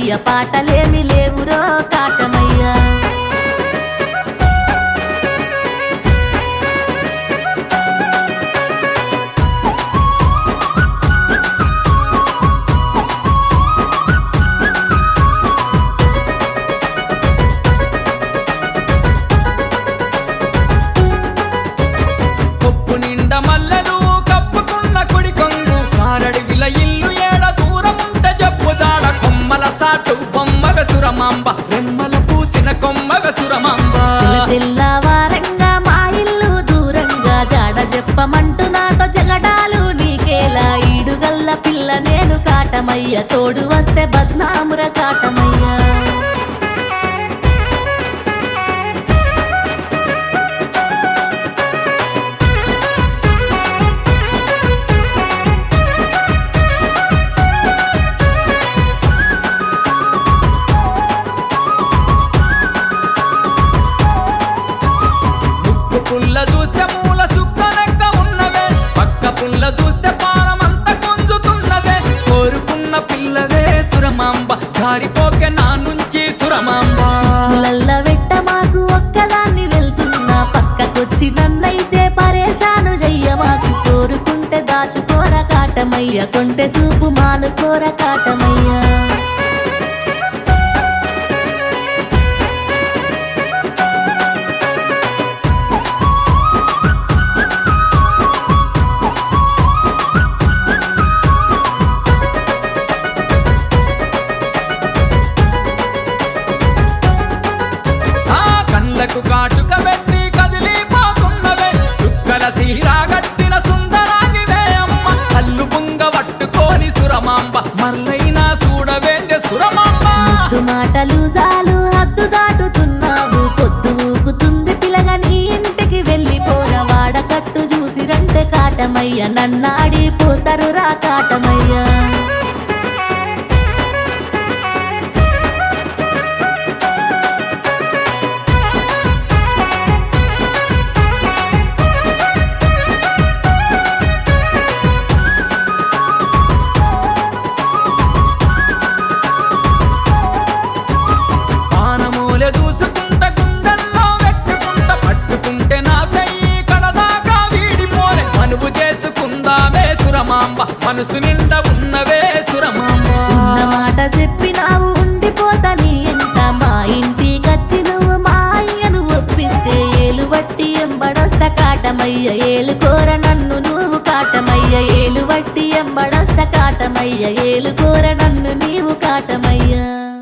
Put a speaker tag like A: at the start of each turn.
A: కాటమయ్య పాటలేమి లేవురో కాటమయ్య
B: కొప్పు నిండా మల్లెలు కప్పుకున్న కుడి కొంగు కారడివిల ఇల్లు ఏడ దూరం ఉంటే జప్పు జాడ కొమ్మల సాటు బొమ్మగ సురమాంబ రెమ్మల పూసిన కొమ్మగ సురమాంబ
A: తెల్ల తెల్లవారంగా మా ఇల్లు దూరంగా జాడ చెప్పమంటూ నాతో జగడాలు నీకేలా ఈడుగల్ల పిల్ల నేను కాటమయ్య తోడు వస్తే బద్నాముర కాటమయ్య
B: ముక్కు పుల్ల చూస్తే మూల సుక్క లెక్క ఉన్నవే పక్క పుల్ల చూస్తే పారమంత గుంజుతున్నదే కోరుకున్న పిల్లవే సురమాంబ జారిపోకే నా నుంచి సురమాంబ
A: ములల్ల వెట్ట మాకు ఒక్కదాన్ని వెళ్తున్నా పక్కకొచ్చి నన్నైతే పరేషాను చెయ్య మాకు కోరుకుంటే దాచుకోర కాటమయ్య కొంటె చూపు మానుకోర కాటమయ్య
B: ఆ కళ్ళకు కాటుక పెట్టి కదిలిపోతున్నవే సుక్కల సీరాగట్టిన సుందరాంగివే అమ్మ కళ్ళు పుంగ పట్టుకోని సురమాంబ మల్లైనా చూడవేందే సురమాంబ
A: ముద్దు మాటలు చాలు హద్దు దాటుతున్నావు పొద్దు ఊపుతుంది పిలగ నీ ఇంటికి వెళ్ళిపోర వాడకట్టు చూసిరంటే కాటమయ్య నన్నాడి పోస్తారు రా కాటమయ్య
B: పానమూలె చూసుకుంట గుండెల్లో పెట్టుకుంట పట్టుకుంటే నా చెయ్యి కడదాకా వీడిపోలే మనువు చేసుకుందావే సురమాంబ మనసు నిండా ఉన్నవే సురమాంబ
A: ఉన్న మాట చెప్పినావు ఉండిపోతా నీ ఎంట మా ఇంటికచ్చి నువ్వు మా అయ్యను ఒప్పిస్తే ఏలు బట్టి ఎంబడొస్త కాటమయ్య ఏలు కోర నన్ను నువ్వు కాటమయ్య ఏలు బట్టి ఎంబడొస్త కాటమయ్య ఏలు కోర నన్ను నీవు కాటమయ్య